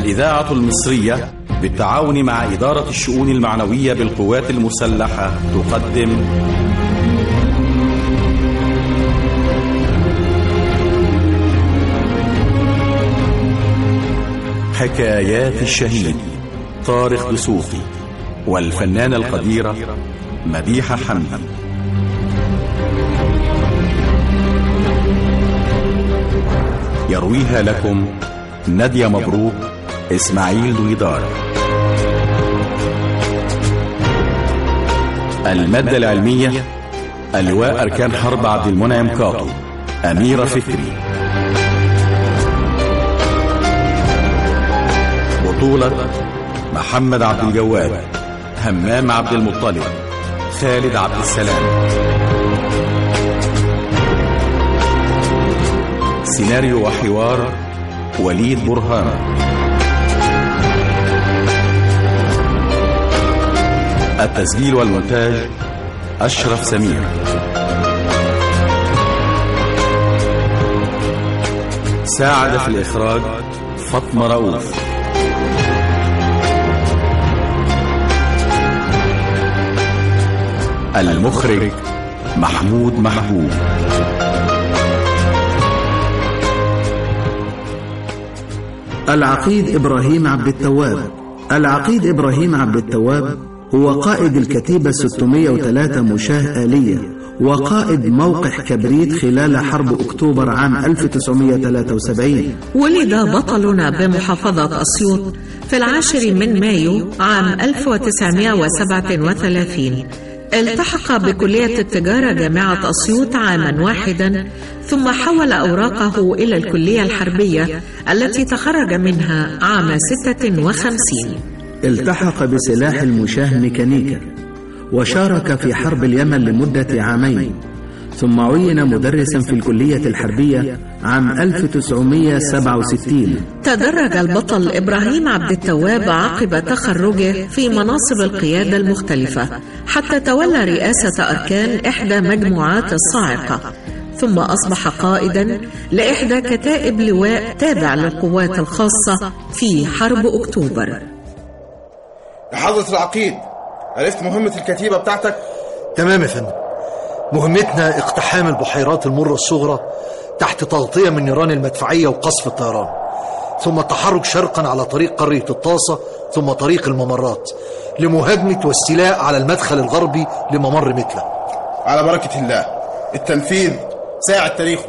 الإذاعة المصرية بالتعاون مع إدارة الشؤون المعنوية بالقوات المسلحة تقدم حكايات الشهيد طارق دسوقي والفنانة القديرة مديحة حمدي يرويها لكم نادية مبروك إسماعيل دويدار المادة العلمية اللواء أركان حرب عبد المنعم كاطو أميرة فكري بطولة محمد عبد الجواد همام عبد المطلب خالد عبد السلام سيناريو وحوار وليد برهان التسجيل والمونتاج أشرف سمير ساعد في الإخراج فاطمة رؤوف المخرج محمود محبوب العقيد إبراهيم عبد التواب العقيد إبراهيم عبد التواب هو قائد الكتيبة 603 مشاة آلية وقائد موقع كبريت خلال حرب أكتوبر عام 1973 ولد بطلنا بمحافظة أسيوط في العاشر من مايو عام 1937 التحق بكلية التجارة جامعة أسيوط عاما واحدا ثم حول أوراقه إلى الكلية الحربية التي تخرج منها عام 56 التحق بسلاح المشاة ميكانيكا وشارك في حرب اليمن لمدة عامين ثم عين مدرسا في الكلية الحربية عام 1967 تدرج البطل إبراهيم عبد التواب عقب تخرجه في مناصب القيادة المختلفة حتى تولى رئاسة أركان إحدى مجموعات الصاعقة ثم أصبح قائدا لإحدى كتائب لواء تابع للقوات الخاصة في حرب أكتوبر يا حضرة العقيد عرفت مهمة الكتيبة بتاعتك؟ تمام يا فندم مهمتنا اقتحام البحيرات المرة الصغرى تحت تغطية من نيران المدفعية وقصف الطيران ثم التحرك شرقا على طريق قرية الطاسة ثم طريق الممرات لمهاجمة واستيلاء على المدخل الغربي لممر متلة على بركة الله التنفيذ ساعة تاريخه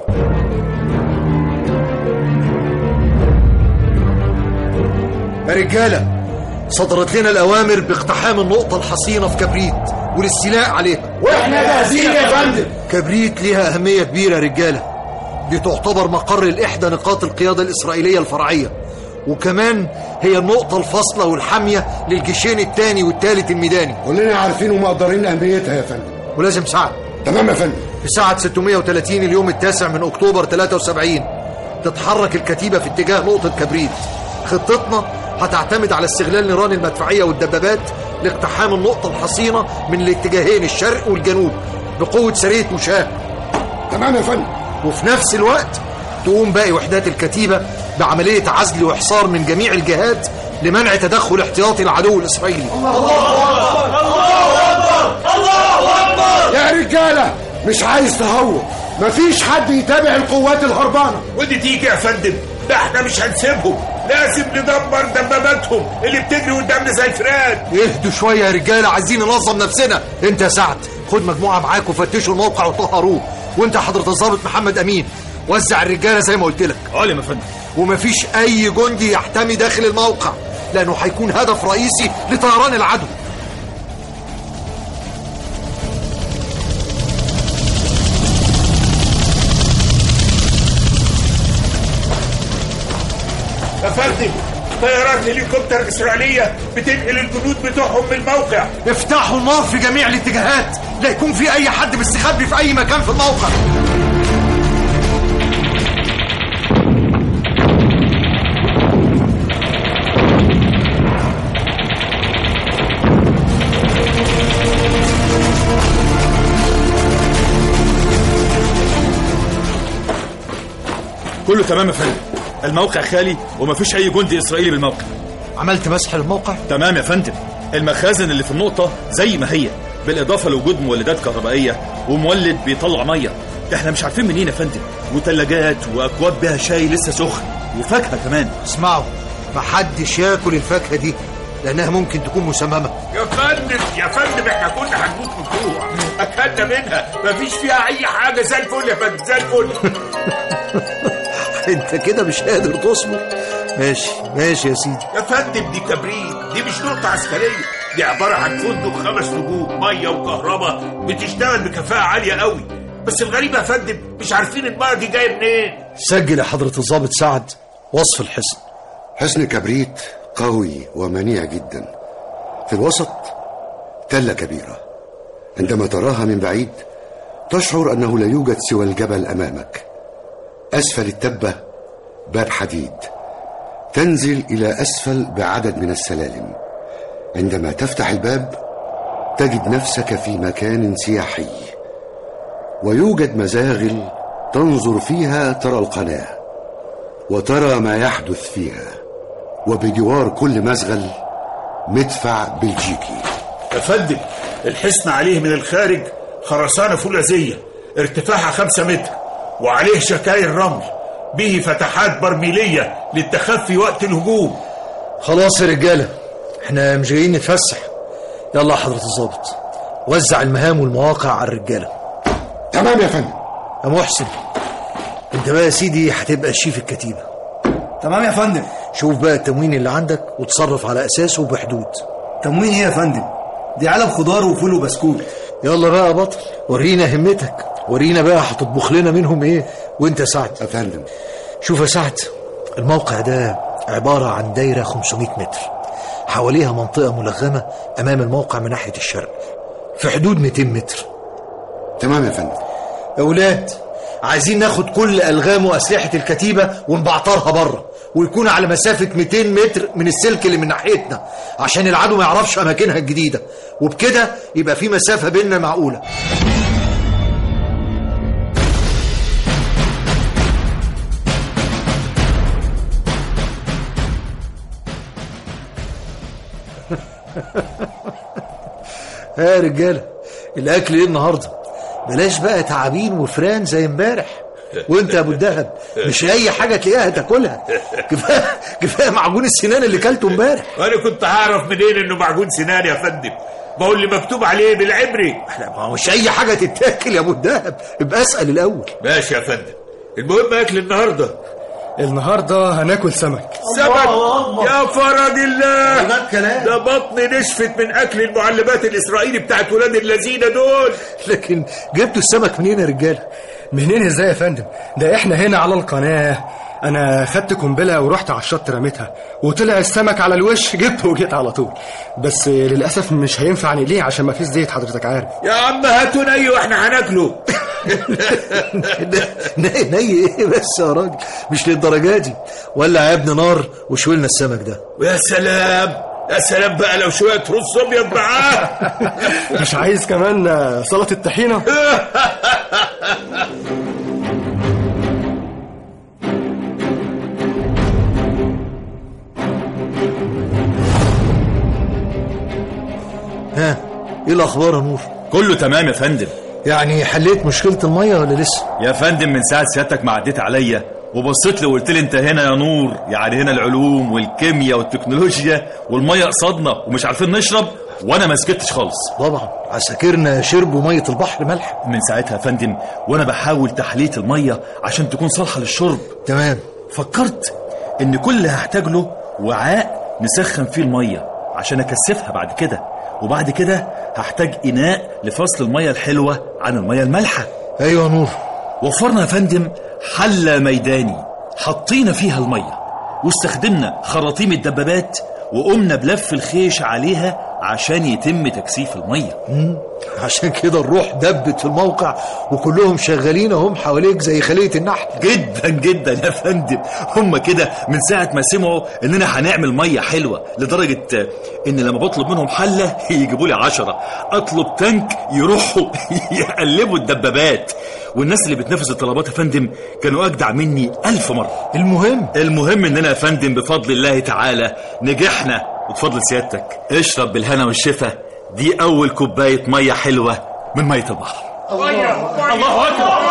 يا رجالة صدرت لنا الأوامر باقتحام النقطة الحصينة في كبريت والاستيلاء عليها واحنا جاهزين يا فندم كبريت ليها أهمية كبيرة يا رجالة دي تعتبر مقر لإحدى نقاط القيادة الإسرائيلية الفرعية وكمان هي النقطة الفاصلة والحامية للجيشين الثاني والثالث الميداني كلنا عارفين ومقدرين أهميتها يا فندم ولازم ساعة تمام يا فندم في ساعة 630 اليوم التاسع من أكتوبر 73 تتحرك الكتيبة في اتجاه نقطة كبريت خطتنا هتعتمد على استغلال نيران المدفعية والدبابات لاقتحام النقطة الحصينة من الاتجاهين الشرق والجنوب بقوة سرية مشاة تمام يا فندم وفي نفس الوقت تقوم باقي وحدات الكتيبة بعملية عزل وإحصار من جميع الجهات لمنع تدخل احتياطي العدو الإسرائيلي يا رجالة مش عايز تهور مفيش حد يتابع القوات الهربانة ودي تيجي يا فندم ده احنا مش هنسيبهم لازم ندمر دباباتهم اللي بتجري قدامنا زي الفئران اهدوا شوية يا رجالة عايزين ننظم نفسنا انت يا سعد خد مجموعة معاك وفتشوا الموقع وطهروه وانت حضرة الضابط محمد امين وزع الرجالة زي ما قلت لك علم يا فندم ومفيش اي جندي يحتمي داخل الموقع لانه هيكون هدف رئيسي لطيران العدو يا فندم طيارات هليكوبتر اسرائيليه بتنقل الجنود بتوعهم من الموقع افتحوا النار في جميع الاتجاهات لا يكون في اي حد مستخبي في اي مكان في الموقع كله تمام يا فندم الموقع خالي ومفيش اي جندي اسرائيلي بالموقع عملت مسح للموقع تمام يا فندم المخازن اللي في النقطة زي ما هي بالإضافة لوجود مولدات كهربائية ومولد بيطلع مية احنا مش عارفين منين يا فندم وثلاجات وأكواب بيها شاي لسه سخن وفاكهة كمان اسمعوا محدش ياكل الفاكهة دي لأنها ممكن تكون مسممة يا فندم يا فندم احنا كنا هنموت من الجوع اكلنا منها مفيش فيها اي حاجه زي الفل يا فندم زي الفل انت كده مش قادر تصبر ماشي ماشي يا سيدي يا فندم دي تبريد دي مش نقطه عسكريه دي عباره عن فندق خمس نجوم ميه وكهرباء بتشتغل بكفاءه عاليه قوي بس الغريب يا فندم مش عارفين الميه دي جايه منين سجل يا حضرة الضابط سعد وصف الحصن حصن كبريت قوي ومنيع جدا في الوسط تلة كبيرة عندما تراها من بعيد تشعر أنه لا يوجد سوى الجبل أمامك أسفل التبة باب حديد تنزل إلى أسفل بعدد من السلالم عندما تفتح الباب تجد نفسك في مكان سياحي ويوجد مزاغل تنظر فيها ترى القناة وترى ما يحدث فيها وبجوار كل مزغل مدفع بلجيكي يا فندم الحصن عليه من الخارج خرسانة فولاذية ارتفاعها خمسة متر وعليه شكاير رمل به فتحات برميلية للتخفي وقت الهجوم خلاص يا رجالة احنا مش جايين نتفسح يلا يا حضرة الضابط وزع المهام والمواقع على الرجالة تمام يا فندم يا محسن انت بقى يا سيدي هتبقى شيف الكتيبة تمام يا فندم شوف بقى التموين اللي عندك وتصرف على أساسه وبحدود تموين ايه يا فندم دي علب خضار وفول وبسكوت يلا بقى يا بطل ورينا همتك ورينا بقى هتطبخ لنا منهم ايه وانت سعد يا فندم شوف يا سعد الموقع ده عبارة عن دايرة 500 متر حواليها منطقة ملغمة أمام الموقع من ناحية الشرق في حدود 200 متر تمام يا فندم يا ولاد عايزين ناخد كل ألغام وأسلحة الكتيبة ونبعترها بره ويكون على مسافة 200 متر من السلك اللي من ناحيتنا عشان العدو ما يعرفش أماكنها الجديدة وبكده يبقى في مسافة بيننا معقولة ها يا رجالة الأكل إيه النهاردة بلاش بقى تعابين وفران زي امبارح وانت يا ابو الدهب مش اي حاجه تلاقيها تاكلها كفايه كفايه معجون السنان اللي كلته امبارح وانا كنت هعرف منين انه معجون سنان يا فندم ما هو اللي مكتوب عليه بالعبري لا ما هو مش اي حاجه تتاكل يا ابو الدهب ابقى اسال الاول ماشي يا فندم المهم اكل النهارده النهارده هناكل سمك سمك يا فرج الله ده كلام. ده بطني نشفت من اكل المعلبات الاسرائيلي بتاعت ولاد اللذين دول لكن جبتوا السمك منين يا رجاله منين ازاي يا فندم ده احنا هنا على القناه انا خدت قنبله ورحت على الشط رميتها وطلع السمك على الوش جبته وجيت على طول بس للاسف مش هينفع نقليه عشان ما فيش زيت حضرتك عارف يا عم هاتوا ني واحنا هناكله ني ني ايه بس يا راجل مش للدرجه دي ولع يا ابن نار وشويلنا السمك ده ويا سلام يا سلام بقى لو شويه رز ابيض معاه مش عايز كمان سلطه الطحينه ها ايه الاخبار يا نور كله تمام يا فندم يعني حليت مشكله الميه ولا لسه يا فندم من ساعة سيادتك ما عديت عليا وبصيت لي وقلت لي انت هنا يا نور يعني هنا العلوم والكيمياء والتكنولوجيا والميه قصادنا ومش عارفين نشرب وانا ما سكتش خالص طبعا عساكرنا شربوا ميه البحر ملح من ساعتها يا فندم وانا بحاول تحليه الميه عشان تكون صالحه للشرب تمام فكرت ان كل اللي هحتاج له وعاء نسخن فيه الميه عشان اكثفها بعد كده وبعد كده هحتاج اناء لفصل الميه الحلوه عن الميه المالحه ايوه يا نور وفرنا يا فندم حلة ميداني حطينا فيها المية واستخدمنا خراطيم الدبابات وقمنا بلف الخيش عليها عشان يتم تكثيف المية مم. عشان كده الروح دبت في الموقع وكلهم شغالين اهم حواليك زي خلية النحل جدا جدا يا فندم هم كده من ساعة ما سمعوا اننا هنعمل مية حلوة لدرجة ان لما بطلب منهم حلة يجيبوا لي عشرة اطلب تانك يروحوا يقلبوا الدبابات والناس اللي بتنفذ الطلبات يا فندم كانوا اجدع مني ألف مرة المهم المهم اننا يا فندم بفضل الله تعالى نجحنا وبفضل سيادتك اشرب بالهنا والشفا دي اول كوباية مية حلوة من مية البحر الله اكبر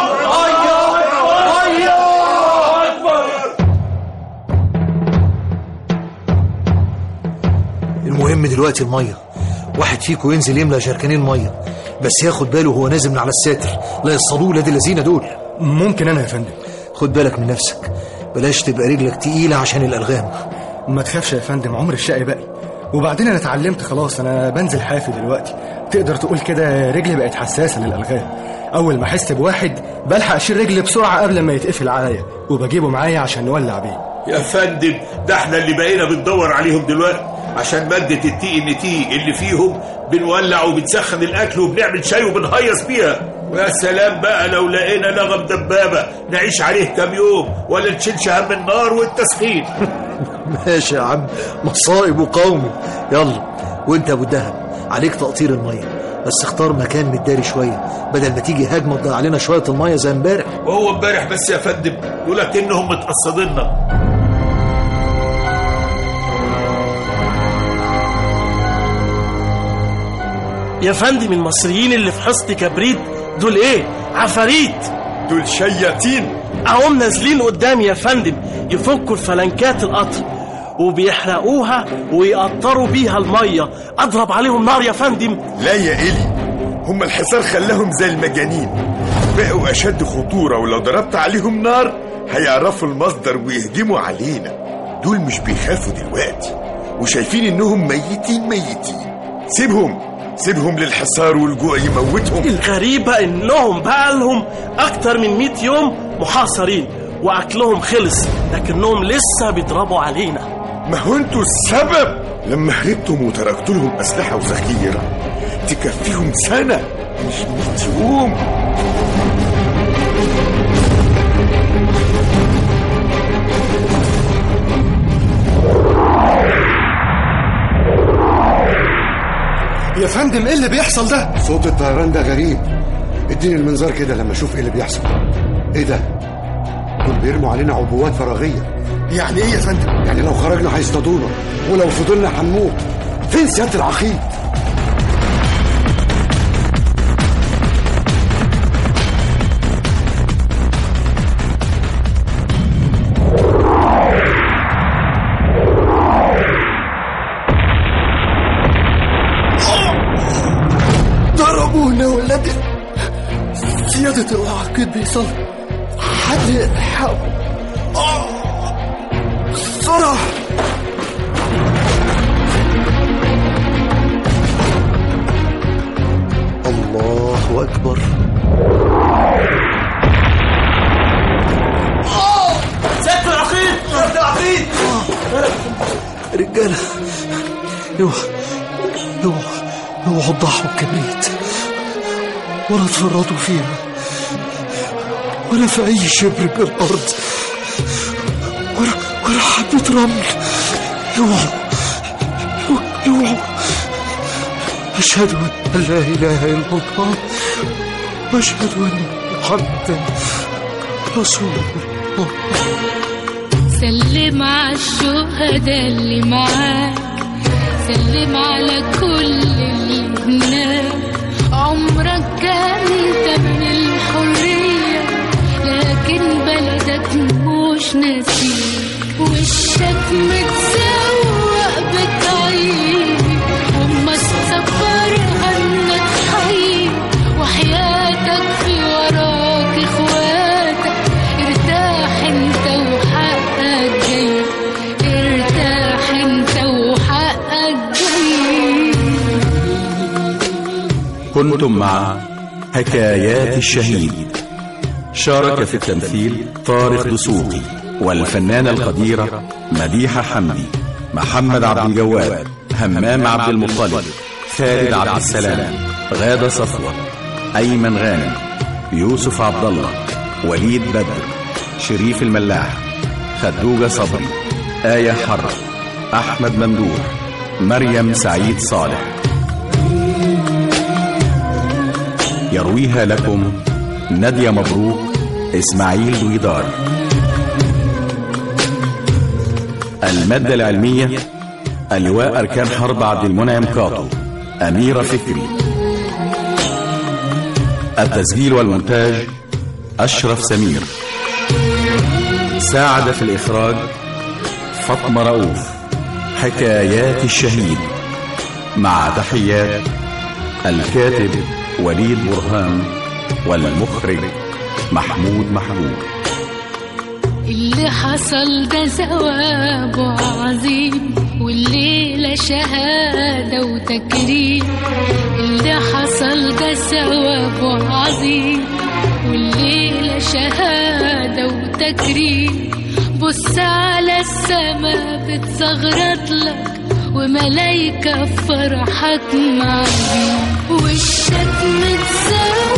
المهم دلوقتي الميه واحد فيكم ينزل يملى جركانين ميه بس ياخد باله وهو نازل من على الساتر لا يصطادوه ولاد الذين دول ممكن انا يا فندم خد بالك من نفسك بلاش تبقى رجلك تقيلة عشان الألغام ما تخافش يا فندم عمر الشقي باقي وبعدين انا اتعلمت خلاص انا بنزل حافي دلوقتي تقدر تقول كده رجلي بقت حساسه للالغام اول ما احس بواحد بلحق اشيل رجلي بسرعه قبل ما يتقفل عليا وبجيبه معايا عشان نولع بيه يا فندم ده احنا اللي بقينا بندور عليهم دلوقتي عشان مادة التي ان تي اللي فيهم بنولع وبنسخن الاكل وبنعمل شاي وبنهيص بيها ويا سلام بقى لو لقينا لغم دبابة نعيش عليه كام يوم ولا نشيلش هم النار والتسخين ماشي يا عم مصائب وقومي يلا وانت يا ابو الدهب عليك تقطير الميه بس اختار مكان متداري شويه بدل ما تيجي هجمه تضيع علينا شويه الميه زي امبارح وهو امبارح بس يا فندم يقول لك انهم متقصديننا يا فندم المصريين اللي في حصن كبريت دول ايه عفاريت دول شياطين اهم نازلين قدامي يا فندم يفكوا الفلنكات القطر وبيحرقوها ويقطروا بيها الميه اضرب عليهم نار يا فندم لا يا إلي هم الحصار خلاهم زي المجانين بقوا أشد خطورة ولو ضربت عليهم نار هيعرفوا المصدر ويهجموا علينا دول مش بيخافوا دلوقتي وشايفين إنهم ميتين ميتين سيبهم سيبهم للحصار والجوع يموتهم الغريبة انهم بقالهم اكتر من 100 يوم محاصرين واكلهم خلص لكنهم لسه بيضربوا علينا ما هو انتوا السبب لما هربتم وتركتوا لهم أسلحة وذخيرة تكفيهم سنة مش 100 يوم يا فندم ايه اللي بيحصل ده صوت الطيران ده غريب اديني المنظار كده لما اشوف ايه اللي بيحصل ايه ده دول بيرموا علينا عبوات فراغيه يعني ايه يا فندم يعني لو خرجنا هيصطادونا ولو فضلنا هنموت فين سياده العقيد ضربونا ولاد سيادة العقيد بيصلي حد يلحقه بسرعة الله اكبر سيادة العقيد سيادة العقيد رجاله اوعوا اوعوا اوعوا تضحوا بكبريت ولا تفرطوا فيها ولا في اي شبر من الارض ولا ولا حبة رمل اوعوا اوعوا اشهد ان لا اله الا الله واشهد ان محمدا رسول الله سلم على الشهداء اللي معاك سلم على كل اللي هناك عمرك كان تمن الحرية لكن بلدك مش ناسيك وشك متسوق بتعيب وما تكبر عنك حي وحياتك في وراك اخواتك ارتاح انت وحقك جاي ارتاح انت وحقك جاي كنتم مع حكايات الشهيد شارك في التمثيل طارق دسوقي والفنانة القديرة مديحة حمدي محمد عبد الجواد همام عبد المطلب خالد عبد السلام غادة صفوة أيمن غانم يوسف عبد الله وليد بدر شريف الملاح خدوجة صبري آية حرب أحمد ممدوح مريم سعيد صالح يرويها لكم نادية مبروك إسماعيل دويدار المادة العلمية اللواء أركان حرب عبد المنعم كاطو أميرة فكري التسجيل والمونتاج أشرف سمير ساعد في الإخراج فاطمة رؤوف حكايات الشهيد مع تحيات الكاتب وليد برهان والمخرج محمود محمود اللي حصل ده ثوابه عظيم والليلة شهادة وتكريم اللي حصل ده ثوابه عظيم والليلة شهادة وتكريم بص على السما بتزغرط لك وملايكة في فرحك معاك وشك متساوي